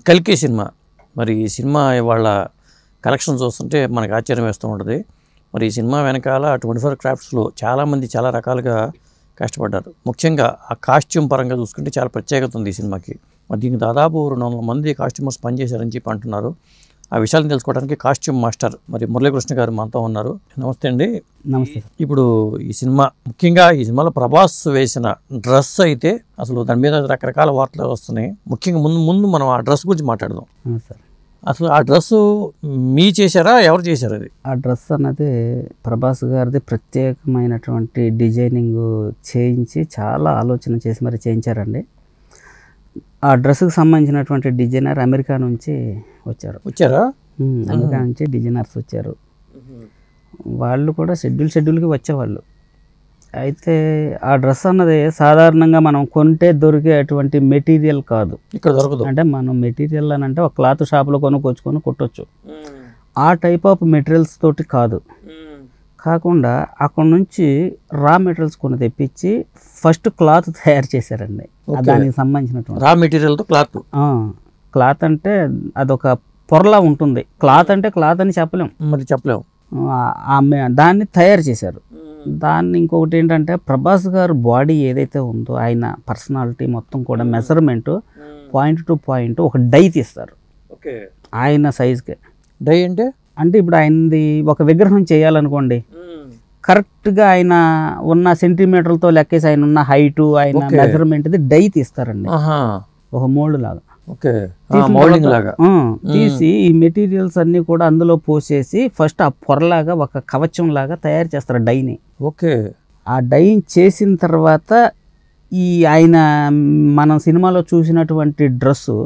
కల్కి సినిమా మరి ఈ సినిమా ఇవాళ కలెక్షన్ చూస్తుంటే మనకు ఆశ్చర్యం వేస్తూ ఉంటుంది మరి ఈ సినిమా వెనకాల ట్వంటీ ఫోర్ క్రాఫ్ట్స్లో చాలామంది చాలా రకాలుగా కష్టపడ్డారు ముఖ్యంగా ఆ కాస్ట్యూమ్ పరంగా చూసుకుంటే చాలా ప్రత్యేకత ఉంది ఈ సినిమాకి మరి దీనికి దాదాపు రెండు వందల మంది కాస్ట్యూమర్స్ పనిచేశారని చెప్పి అంటున్నారు ఆ విషయాలను తెలుసుకోవడానికి కాస్ట్యూమ్ మాస్టర్ మరి మురళీకృష్ణ గారు మనతో ఉన్నారు నమస్తే అండి నమస్తే సార్ ఇప్పుడు ఈ సినిమా ముఖ్యంగా ఈ సినిమాలో ప్రభాస్ వేసిన డ్రెస్ అయితే అసలు దాని మీద రకరకాల వార్తలు వస్తున్నాయి ముఖ్యంగా ముందు ముందు మనం ఆ డ్రెస్ గురించి మాట్లాడదాం అవును సార్ అసలు ఆ డ్రెస్ మీ చేశారా ఎవరు చేశారు అది ఆ డ్రెస్ అన్నది ప్రభాస్ గారిది ప్రత్యేకమైనటువంటి డిజైనింగ్ చేయించి చాలా ఆలోచన చేసి మరి చేయించారండి ఆ డ్రెస్కి సంబంధించినటువంటి డిజైనర్ అమెరికా నుంచి వచ్చారు వచ్చారా ఉమ్, అమెరికా నుంచి డిజైనర్స్ వచ్చారు వాళ్ళు కూడా షెడ్యూల్ షెడ్యూల్కి వచ్చేవాళ్ళు అయితే ఆ డ్రెస్ అన్నది సాధారణంగా మనం కొంటే దొరికేటువంటి మెటీరియల్ కాదు ఇక్కడ దొరకదు అంటే మనం మెటీరియల్ అని అంటే ఒక క్లాత్ షాప్లో కొనుక్కొచ్చుకొని కుట్టొచ్చు ఆ టైప్ ఆఫ్ మెటీరియల్స్ తోటి కాదు కాకుండా అక్కడ నుంచి రా మెటీరియల్స్ కొన్ని తెప్పించి ఫస్ట్ క్లాత్ తయారు చేశారండి ఆ Okay. దానికి సంబంధించినటువంటి రా మెటీరియల్తో క్లాత్ క్లాత్ అంటే అదొక పొరలా ఉంటుంది క్లాత్ అంటే క్లాత్ అని చెప్పలేం మరి చెప్పలేము ఆ- ఆ మె- దాన్ని తయారు చేశారు దాన్ని ఇంకొకటి ఏంటంటే ప్రభాస్ గారు బాడీ ఏదైతే ఉందో ఆయన పర్సనాలిటీ మొత్తం కూడా మెజర్మెంట్ పాయింట్ టు పాయింట్ ఒక డై తీస్తారు ఓకే ఆయన సైజ్కి డై అంటే అంటే ఇప్పుడు ఆయనది ఒక విగ్రహం చేయాలనుకోండి కరెక్ట్గా ఆయన ఉన్న సెంటీమీటర్లతో లెక్కేసి ఆయన ఉన్న హైట్ ఆయన Okay. మెజర్మెంట్ డై తీస్తారండి ఆహా ఒక మోల్డ్ లాగా ఓకే తీసిన మౌల్డింగ్ తర్వాత- లాగా ఆ, తీసి ఈ మెటీరియల్స్ అన్ని కూడా అందులో పోసేసి ఫస్ట్ ఆ పొరలాగా ఒక కవచం లాగా తయారు చేస్తారు డైని ఓకే ఆ డై చేసిన తర్వాత ఈ ఆయన మనం సినిమాలో చూసినటువంటి డ్రెస్సు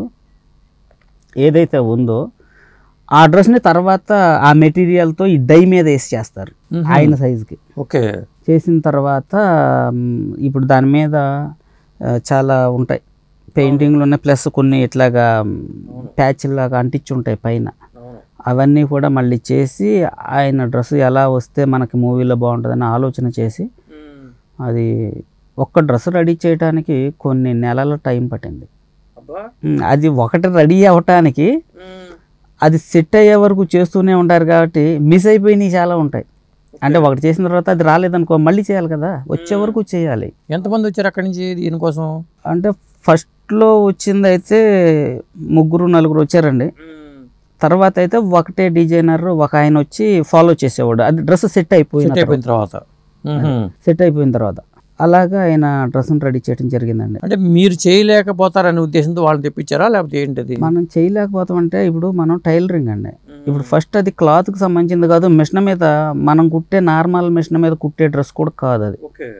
ఏదైతే ఉందో ఆ డ్రెస్ని తర్వాత ఆ మెటీరియల్తో ఈ డై మీద వేసి చేస్తారు మ్మ్. ఆయన సైజుకి ఓకే చేసిన తర్వాత మ్, ఇప్పుడు దాని మీద ఆ, చాలా ఉంటాయి పెయింటింగ్లు ఉన్నాయి ప్లస్ కొన్ని ఇట్లాగా ప్యాచ్ లాగా అంటించి ఉంటాయి పైన అవన్నీ కూడా మళ్ళీ చేసి ఆయన డ్రెస్ ఎలా వస్తే మనకి మూవీలో బాగుంటుందని ఆలోచన చేసి అది ఒక్క డ్రెస్ రెడీ చేయడానికి కొన్ని నెలల టైం పట్టింది మ్, అది ఒకటి రెడీ అవ్వటానికి అది సెట్ అయ్యే వరకు చేస్తూనే ఉంటారు కాబట్టి మిస్ అయిపోయినవి చాలా ఉంటాయి అంటే ఒకటి చేసిన తర్వాత అది రాలేదనుకో మళ్ళీ చేయాలి కదా వచ్చే వరకు చేయాలి ఎంతమంది వచ్చారు అక్కడి నుంచి దీనికోసం అంటే ఫస్ట్లో వచ్చింది అయితే ముగ్గురు నలుగురు వచ్చారండి తర్వాత అయితే ఒకటే డిజైనర్ ఒక ఆయన వచ్చి ఫాలో చేసేవాడు అది డ్రెస్ సెట్ అయిపోయిన సెట్ అయిపోయిన తర్వాత మ్మ్. సెట్ అయిపోయిన తర్వాత అలాగా ఆయన డ్రెస్ని రెడీ చేయడం జరిగిందండి అంటే మీరు చేయలేకపోతారనే ఉద్దేశంతో వాళ్ళని తెప్పించారా లేకపోతే ఏంటది మనం చేయలేకపోతామంటే ఇప్పుడు మనం టైలరింగ్ అండి ఇప్పుడు ఫస్ట్ అది క్లాత్కి సంబంధించింది కాదు మిషన్ మీద మనం కుట్టే నార్మల్ మిషన్ మీద కుట్టే డ్రెస్ కూడా కాదు అది ఓకే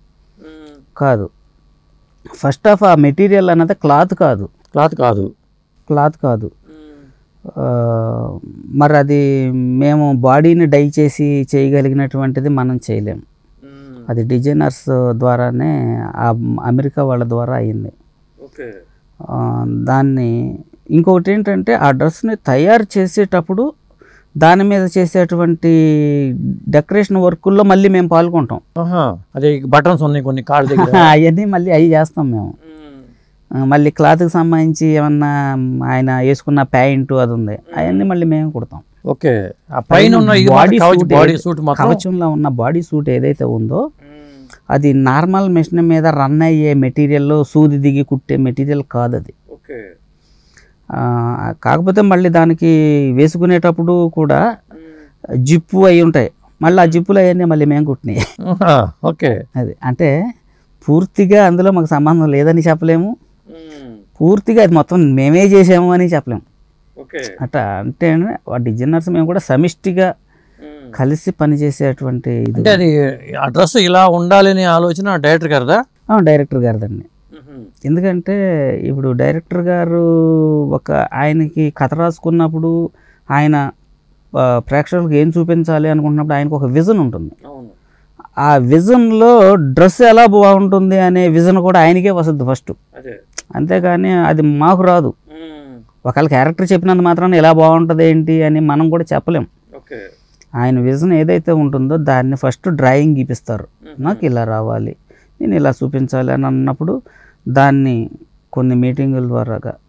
కాదు ఫస్ట్ ఆఫ్ ఆ మెటీరియల్ అన్నది క్లాత్ కాదు క్లాత్ కాదు క్లాత్ కాదు ఆ, మరి అది మేము బాడీని డై చేసి చేయగలిగినటువంటిది మనం చేయలేం అది డిజైనర్స్ ద్వారానే ఆ అమెరికా వాళ్ళ ద్వారా అయింది ఓకే ఆ, దాన్ని ఇంకొకటి ఏంటంటే ఆ డ్రెస్ని తయారు చేసేటప్పుడు దాని మీద చేసేటువంటి డెకరేషన్ వర్కుల్లో మళ్ళీ మేము పాల్గొంటాం అదే బటన్స్ ఉన్నాయి కొన్ని కాళ్ళ దగ్గర అవన్నీ మళ్ళీ అవి చేస్తాం మేము ఆ, మళ్ళీ క్లాత్కి సంబంధించి ఏమన్నా ఆయన వేసుకున్న ప్యాంటు అది ఉంది అవన్నీ మళ్ళీ మేము కుడతాం ఓకే ఆ పైన ఉన్న ఇది బాడీ కవచ సూట్ బాడీ ఏది- సూట్ మాత్రం కవచంలో ఉన్న బాడీ సూట్ ఏదైతే ఉందో అది నార్మల్ మెషిన్ మీద రన్ అయ్యే మెటీరియల్ సూది దిగి కుట్టే మెటీరియల్ కాదు అది ఓకే ఆ, కాకపోతే మళ్ళీ దానికి వేసుకునేటప్పుడు కూడా జిప్పు అయి ఉంటాయి మళ్ళీ ఆ జిప్పులు అవన్నీ మళ్ళీ మేము కుట్టినాయి ఓకే అది అంటే పూర్తిగా అందులో మాకు సంబంధం లేదని చెప్పలేము పూర్తిగా అది మొత్తం మేమే చేసాము అని చెప్పలేము ఓకే అట్లా అంటే ఆ డిజైనర్స్ మేము కూడా సమిష్టిగా కలిసి పనిచేసేటువంటి ఇది అంటే అది ఆ డ్రెస్ ఇలా ఉండాలనే ఆలోచన డైరెక్టర్ గారిదా ఆ, డైరెక్టర్ గారిదండి ఎందుకంటే ఇప్పుడు డైరెక్టర్ గారు ఒక ఆయనకి కథ రాసుకున్నప్పుడు ఆయన ఆ, ప్రేక్షకులకు ఏం చూపించాలి అనుకుంటున్నప్పుడు ఆయనకు ఒక విజన్ ఉంటుంది అవును ఆ విజన్లో డ్రెస్ ఎలా బాగుంటుంది అనే విజన్ కూడా ఆయనకే వస్తుంది ఫస్ట్ అదే అంతేగాని అది మాకు రాదు ఒకవేళ క్యారెక్టర్ చెప్పినంత మాత్రాన ఎలా బాగుంటుంది ఏంటి అని మనం కూడా చెప్పలేం ఓకే ఆయన విజన్ ఏదైతే ఉంటుందో దాన్ని ఫస్ట్ డ్రాయింగ్ గీపిస్తారు నాకు ఇలా రావాలి నేను ఇలా చూపించాలి అని అన్నప్పుడు దాన్ని కొన్ని మీటింగుల ద్వారాగా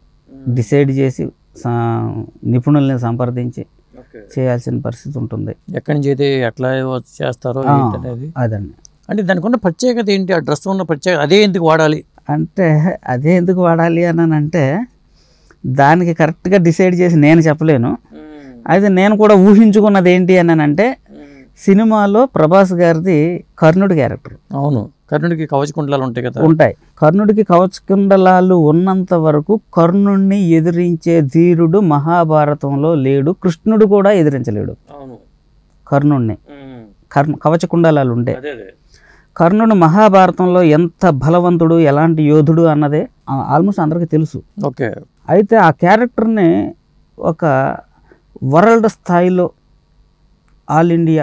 డిసైడ్ చేసి సా- నిపుణుల్ని సంప్రదించి ఓకే చేయాల్సిన పరిస్థితి ఉంటుంది ఎక్కడి నుంచి అయితే ఎట్లా చేస్తారో ఆ, ఏంటనేది అదండి అంటే దానికి ఉన్న ప్రత్యేకత ఏంటి ఆ డ్రెస్ ఉన్న ప్రత్యేకత అదే ఎందుకు వాడాలి అంటే అదే ఎందుకు వాడాలి అని అంటే దానికి కరెక్ట్గా డిసైడ్ చేసి నేను చెప్పలేను అయితే నేను కూడా ఊహించుకున్నది ఏంటి అని అంటే సినిమాలో ప్రభాస్ గారిది కర్ణుడి క్యారెక్టర్ అవును కర్ణుడికి కవచ కుండలాలు ఉంటాయి కదా ఉంటాయి కర్ణుడికి కవచకుండలాలు ఉన్నంత వరకు కర్ణుడిని ఎదిరించే ధీరుడు మహాభారతంలో లేడు కృష్ణుడు కూడా ఎదిరించలేడు అవును కర్ణుడిని కర్ణ కవచకుండలాలు ఉండే అదే అదే కర్ణుడు మహాభారతంలో ఎంత బలవంతుడు ఎలాంటి యోధుడు అన్నదే ఆల్మోస్ట్ అందరికీ తెలుసు ఓకే అయితే ఆ క్యారెక్టర్ని ఒక వరల్డ్ స్థాయిలో all India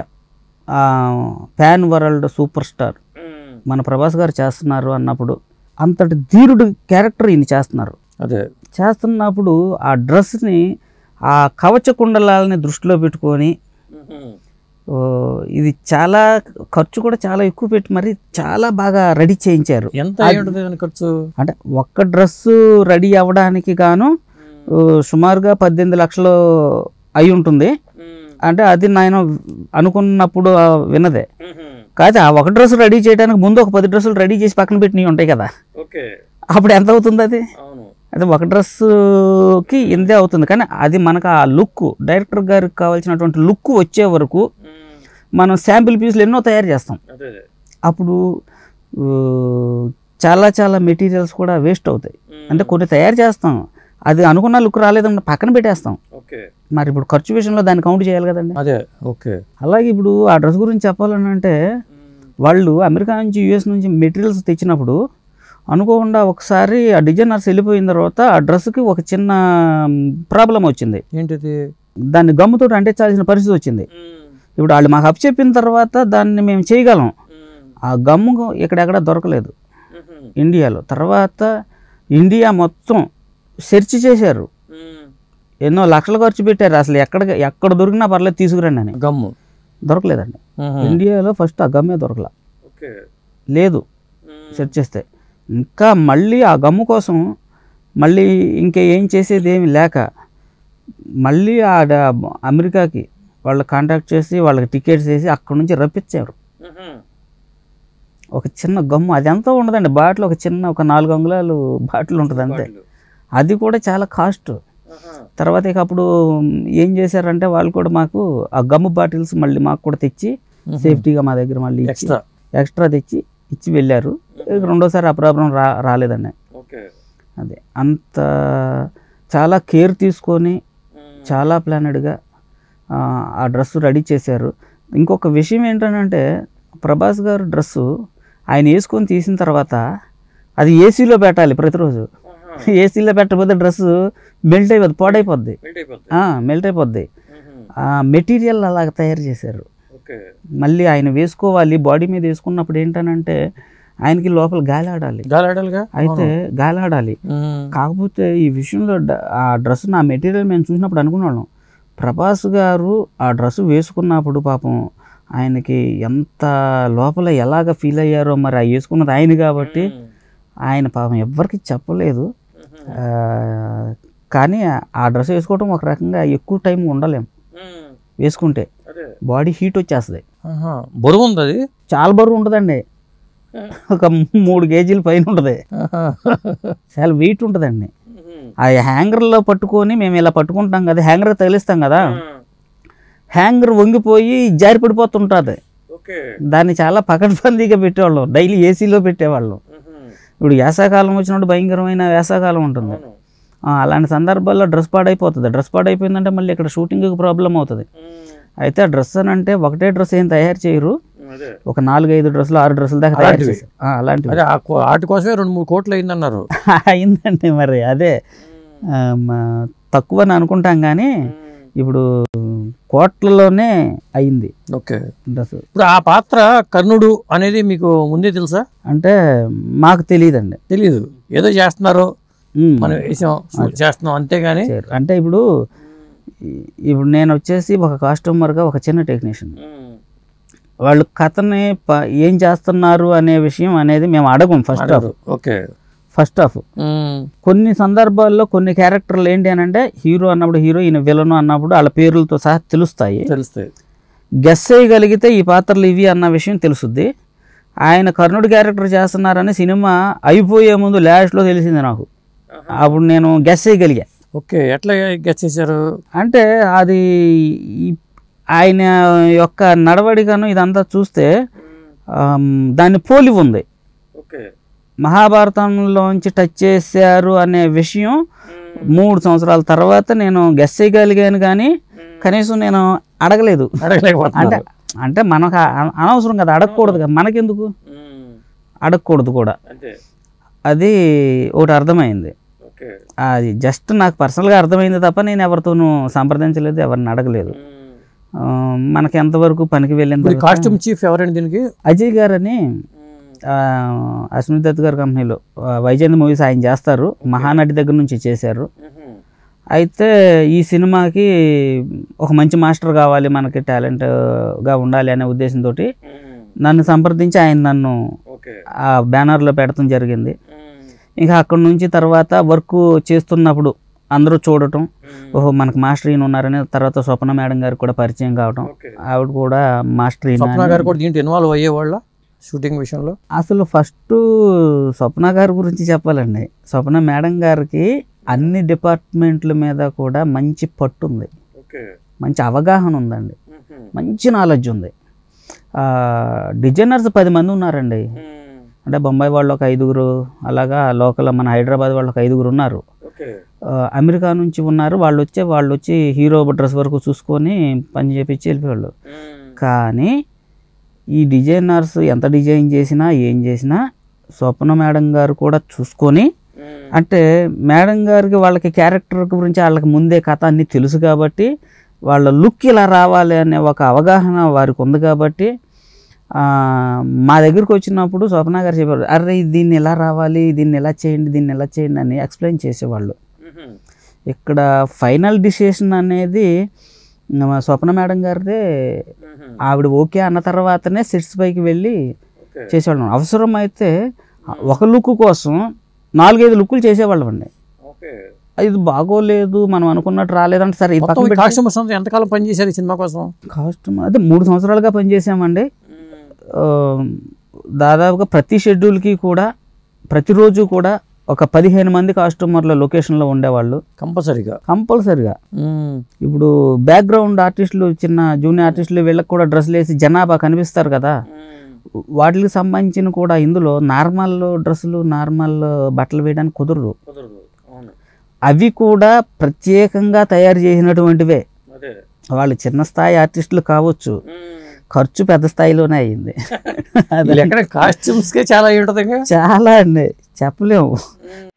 pan world super star మన ప్రభాస్ గారు చేస్తున్నారు అన్నప్పుడు అంతటి ధీరుడు క్యారెక్టర్ ఈయన చేస్తున్నారు అదే చేస్తున్నప్పుడు ఆ డ్రెస్ని ఆ కవచ కుండలాలని దృష్టిలో పెట్టుకొని ఓ, ఇది చాలా ఖర్చు కూడా చాలా ఎక్కువ పెట్టి మరి చాలా బాగా రెడీ చేయించారు ఎంత అయి ఉంటుంది దాని ఖర్చు అంటే ఒక్క డ్రెస్సు రెడీ అవ్వడానికి గాను ఓ, సుమారుగా పద్దెనిమిది లక్షలు అయి ఉంటుంది అంటే అది నేను అనుకున్నప్పుడు ఆ విన్నదే కాదు ఆ ఒక డ్రెస్ రెడీ చేయడానికి ముందు ఒక పది డ్రెస్సులు రెడీ చేసి పక్కన పెట్టినవి ఉంటాయి కదా ఓకే అప్పుడు ఎంత అవుతుంది అది అవును అది ఒక డ్రెస్కి ఇంతే అవుతుంది కానీ అది మనకు ఆ లుక్ డైరెక్టర్ గారికి కావాల్సినటువంటి లుక్ వచ్చే వరకు మనం శాంపిల్ పీసులు ఎన్నో తయారు చేస్తాం అదే అప్పుడు ఊ, చాలా చాలా మెటీరియల్స్ కూడా వేస్ట్ అవుతాయి అంటే కొన్ని తయారు చేస్తాం అది అనుకున్న లుక్ రాలేదంటే పక్కన పెట్టేస్తాం ఓకే మరి ఇప్పుడు ఖర్చు విషయంలో దాన్ని కౌంట్ చేయాలి కదండి అదే ఓకే అలాగే ఇప్పుడు ఆ డ్రెస్ గురించి చెప్పాలని అంటే వాళ్ళు అమెరికా నుంచి యూఎస్ నుంచి మెటీరియల్స్ తెచ్చినప్పుడు అనుకోకుండా ఒకసారి ఆ డిజైనర్స్ వెళ్ళిపోయిన తర్వాత ఆ డ్రెస్కి ఒక చిన్న ప్రాబ్లం వచ్చింది ఏంటిది దాన్ని గమ్ముతో అంటించాల్సిన పరిస్థితి వచ్చింది ఇప్పుడు వాళ్ళు మాకు అప్ చెప్పిన తర్వాత దాన్ని మేము చేయగలం ఆ గమ్ము ఇక్కడెక్కడ దొరకలేదు ఇండియాలో తర్వాత ఇండియా మొత్తం సెర్చ్ చేశారు ఎన్నో లక్షలు ఖర్చు పెట్టారు అసలు ఎక్కడ ఎక్కడ దొరికినా పర్లేదు తీసుకురండి అని గమ్ము దొరకలేదండి ఇండియాలో ఫస్ట్ ఆ గమ్మే దొరకల ఓకే లేదు సెర్చ్ చేస్తే ఇంకా మళ్ళీ ఆ గమ్ము కోసం మళ్ళీ ఇంకా ఏం చేసేది ఏమి లేక మళ్ళీ ఆ డ- అమెరికాకి వాళ్ళు కాంటాక్ట్ చేసి వాళ్ళకి టికెట్స్ వేసి అక్కడ నుంచి రప్పించారు ఒక చిన్న గమ్ము అది ఎంతో ఉండదండి బాటిల్ ఒక చిన్న ఒక నాలుగు అంగుళాలు బాటిల్ ఉంటుంది అంతే అది కూడా చాలా కాస్ట్ తర్వాత ఇక అప్పుడు ఏం చేశారంటే వాళ్ళు కూడా మాకు ఆ గమ్ము బాటిల్స్ మళ్ళీ మాకు కూడా తెచ్చి సేఫ్టీగా మా దగ్గర మళ్ళీ ఇచ్చి ఎక్స్ట్రా ఎక్స్ట్రా తెచ్చి ఇచ్చి వెళ్ళారు ఇక రెండోసారి ఆ ప్రాబ్లం రా రాలేదండి ఓకే అదే అంత చాలా కేర్ తీసుకొని చాలా ప్లానెడ్గా ఆ డ్రెస్ రెడీ చేశారు ఇంకొక విషయం ఏంటంటే ప్రభాస్ గారు డ్రెస్సు ఆయన వేసుకొని తీసిన తర్వాత అది ఏసీలో పెట్టాలి ప్రతిరోజు ఏసీలో పెట్టకపోతే డ్రెస్సు మెల్ట్ అయిపోద్ది పాడైపోద్ది మెల్ట్ అయిపోద్ది ఆ మెటీరియల్ అలాగ తయారు చేశారు ఓకే మళ్ళీ ఆయన వేసుకోవాలి బాడీ మీద వేసుకున్నప్పుడు ఏంటనంటే ఆయనకి లోపల గాలి ఆడాలి గాలి ఆడాలిగా అయితే గాలి ఆడాలి మ్మ్. కాకపోతే ఈ విషయంలో డ- ఆ డ్రెస్ నా మెటీరియల్ మేము చూసినప్పుడు అనుకున్నాను ప్రభాస్ గారు ఆ డ్రెస్ వేసుకున్నప్పుడు పాపం ఆయనకి ఎంత లోపల ఎలాగ ఫీల్ అయ్యారో మరి ఆ వేసుకున్నది ఆయన కాబట్టి ఆయన పాపం ఎవ్వరికి చెప్పలేదు ఆ, కానీ ఆ డ్రెస్ వేసుకోవడం ఒక రకంగా ఎక్కువ టైం ఉండలేం వేసుకుంటే అదే బాడీ హీట్ వచ్చేస్తుంది ఆహా. బరువు ఉంది అది చాలా బరువు ఉంటుందండి ఒక మూడు కేజీల పైన ఉంటుంది ఆహా. చాలా వెయిట్ ఉంటుందండి ఆ హ్యాంగర్లో పట్టుకొని మేము ఇలా పట్టుకుంటాం కదా హ్యాంగర్ తగిలిస్తాం కదా హ్యాంగర్ వంగిపోయి జారి పడిపోతుంటుంది ఓకే దాన్ని చాలా పకడ్బందీగా పెట్టేవాళ్ళం డైలీ ఏసీలో పెట్టేవాళ్ళం ఇప్పుడు వేసాకాలం వచ్చినప్పుడు భయంకరమైన వేసాకాలం ఉంటుంది ఆ, అలాంటి సందర్భాల్లో డ్రెస్ పాడైపోతుంది డ్రెస్ పాడైపోయిందంటే మళ్ళీ ఇక్కడ షూటింగ్కి ప్రాబ్లం అవుతుంది అయితే ఆ డ్రెస్ అని అంటే ఒకటే డ్రెస్ ఏం తయారు చేయరు అదే ఒక నాలుగు ఐదు డ్రెస్సులు ఆరు డ్రెస్సుల దాకా తయారు అలాంటివి? చేశారు ఆ, అలాంటివి అదే ఆ కో- వాటి కోసమే రెండు మూడు కోట్లు అయిందన్నారు అయిందండి మరి అదే ఆ, మ- తక్కువ అని అనుకుంటాం కానీ ఇప్పుడు కోట్లలోనే అయింది ఓకే డ్రెస్ ఇప్పుడు ఆ పాత్ర కర్ణుడు అనేది మీకు ముందే తెలుసా అంటే మాకు తెలియదండి తెలియదు ఏదో చేస్తున్నారు మనం వేసాం షూట్ చేస్తున్నాం అంతేగాని అంటే ఇప్పుడు ఈ- ఇప్పుడు నేను వచ్చేసి ఒక కాస్ట్యూమర్గా ఒక చిన్న టెక్నీషియన్ వాళ్ళు కథని ప- ఏం చేస్తున్నారు అనే విషయం అనేది మేము అడగం first of okay first half కొన్ని సందర్భాల్లో కొన్ని క్యారెక్టర్లు ఏంటి అని అంటే హీరో అన్నప్పుడు హీరో ఈయన విలను అన్నప్పుడు వాళ్ళ పేర్లతో సహా తెలుస్తాయి తెలుస్తాయి గెస్ చేయగలిగితే ఈ పాత్రలు ఇవి అన్న విషయం తెలుసుద్ది ఆయన కర్ణుడి క్యారెక్టర్ చేస్తున్నారని సినిమా అయిపోయే ముందు లాస్ట్లో తెలిసింది నాకు అప్పుడు నేను గెస్ చేయగలిగా ఓకే ఎట్లా గెస్ చేశారు అంటే అది ఈ- ఆయన యొక్క నడవడికను ఇదంతా చూస్తే ఆమ్, దాన్ని పోలి ఉంది ఓకే మహాభారతంలోంచి టచ్ చేశారు అనే విషయం మూడు సంవత్సరాల తర్వాత నేను గెస్ చేయగలిగాను కానీ కనీసం నేను అడగలేదు అంటే అడగలేకపోతున్నారు అంటే మనకు అ- అనవసరం కదా అడగకూడదు కదా మనకెందుకు అడగకూడదు కూడా అంతే అది ఒకటి అర్థమైంది ఓకే అది జస్ట్ నాకు పర్సనల్గా అర్థమైంది తప్ప నేను ఎవరితోనూ సంప్రదించలేదు ఎవరిని అడగలేదు ఆ, మనకి ఎంతవరకు పనికి వెళ్ళిన మరి తర్వాత- కాస్ట్యూమ్ చీఫ్ ఎవరండి దీనికి అజయ్ గారని ఆ, అశ్విని దత్ గారి కంపెనీలో ఆ, వైజయంతి మూవీస్ ఆయన చేస్తారు మహానటి దగ్గర నుంచి చేశారు అయితే ఈ సినిమాకి ఒక మంచి మాస్టర్ కావాలి మనకి టాలెంట్గా ఉండాలి అనే ఉద్దేశంతో నన్ను సంప్రదించి ఆయన నన్ను ఓకే ఆ బ్యానర్లో పెడతాం జరిగింది ఇంకా అక్కడ నుంచి తర్వాత వర్క్ చేస్తున్నప్పుడు అందరూ చూడటం ఓహో మనకు మాస్టర్ ఈయన ఉన్నారని తర్వాత స్వప్న మేడం గారికి కూడా పరిచయం కావటం ఓకే ఆవిడ కూడా మాస్టర్ ఈయన స్వప్న అని. గారు కూడా దీంట్లో ఇన్వాల్వ్ అయ్యేవాళ్ళ షూటింగ్ విషయంలో అసలు ఫస్ట్ స్వప్న గారి గురించి చెప్పాలండి స్వప్న మేడం గారికి అన్ని డిపార్ట్మెంట్ల మీద కూడా మంచి పట్టు ఉంది ఓకే మంచి అవగాహన ఉందండి మంచి నాలెడ్జ్ ఉంది డిజైనర్స్ పది మంది ఉన్నారండి అంటే బొంబాయి వాళ్ళు ఒక ఐదుగురు అలాగా లోకల్ మన హైదరాబాద్ వాళ్ళు ఒక ఐదుగురు ఉన్నారు ఓకే ఆ, అమెరికా నుంచి ఉన్నారు వాళ్ళు వచ్చే వాళ్ళు వచ్చి హీరో డ్రెస్ వరకు చూసుకొని పని చేపించి వెళ్ళిపోయాళ్ళు కానీ ఈ డిజైనర్స్ ఎంత డిజైన్ చేసినా ఏం చేసినా స్వప్న మేడం గారు కూడా చూసుకొని అంటే మేడం గారికి వాళ్ళకి క్యారెక్టర్ గురించి వాళ్ళకి ముందే కథ అన్నీ తెలుసు కాబట్టి వాళ్ళ లుక్ ఇలా రావాలి అనే ఒక అవగాహన వారికి ఉంది కాబట్టి ఆ, మా దగ్గరికి వచ్చినప్పుడు స్వప్న గారు చెప్పారు అరే దీన్ని ఎలా రావాలి దీన్ని ఎలా చేయండి దీన్ని ఎలా చేయండి అని ఎక్స్ప్లెయిన్ చేసేవాళ్ళు ఇక్కడ ఫైనల్ డిసిషన్ అనేది మా స్వప్న మేడం గారిదే ఆవిడ ఓకే అన్న తర్వాతనే సెట్స్ పైకి వెళ్ళి చేసేవాళ్ళం అవసరం అయితే ఒక లుక్ కోసం నాలుగైదు లుక్కులు చేసేవాళ్ళం అండి ఇది బాగోలేదు మనం అనుకున్నట్టు రాలేదంటే సరే ఇది పక్కన పెట్టి కాస్ట్యూమర్స్ అంతా ఎంతకాలం పనిచేశారు ఈ సినిమా కోసం కాస్ట్యూమ్ అదే మూడు సంవత్సరాలుగా పనిచేసామండి ఆ, దాదాపుగా ప్రతి షెడ్యూల్కి కూడా ప్రతిరోజు కూడా ఒక పదిహేను మంది కాస్ట్యూమర్ల లొకేషన్లో ఉండేవాళ్ళు కంపల్సరీగా కంపల్సరిగా ఇప్పుడు బ్యాక్గ్రౌండ్ ఆర్టిస్టులు చిన్న జూనియర్ ఆర్టిస్టులు వీళ్ళకి కూడా డ్రెస్సులు వేసి జనాభా కనిపిస్తారు కదా వాటికి సంబంధించిన కూడా ఇందులో నార్మల్ డ్రెస్సులు నార్మల్ బట్టలు వేయడానికి కుదరదు అవి కూడా ప్రత్యేకంగా తయారు చేసినటువంటివే వాళ్ళు చిన్న స్థాయి ఆర్టిస్టులు కావచ్చు ఖర్చు పెద్ద స్థాయిలోనే అయ్యింది ఎక్కడ కాస్ట్యూమ్స్కే చాలా అయి ఉంటుంది ఇంకా చాలా అండి చెప్పలేము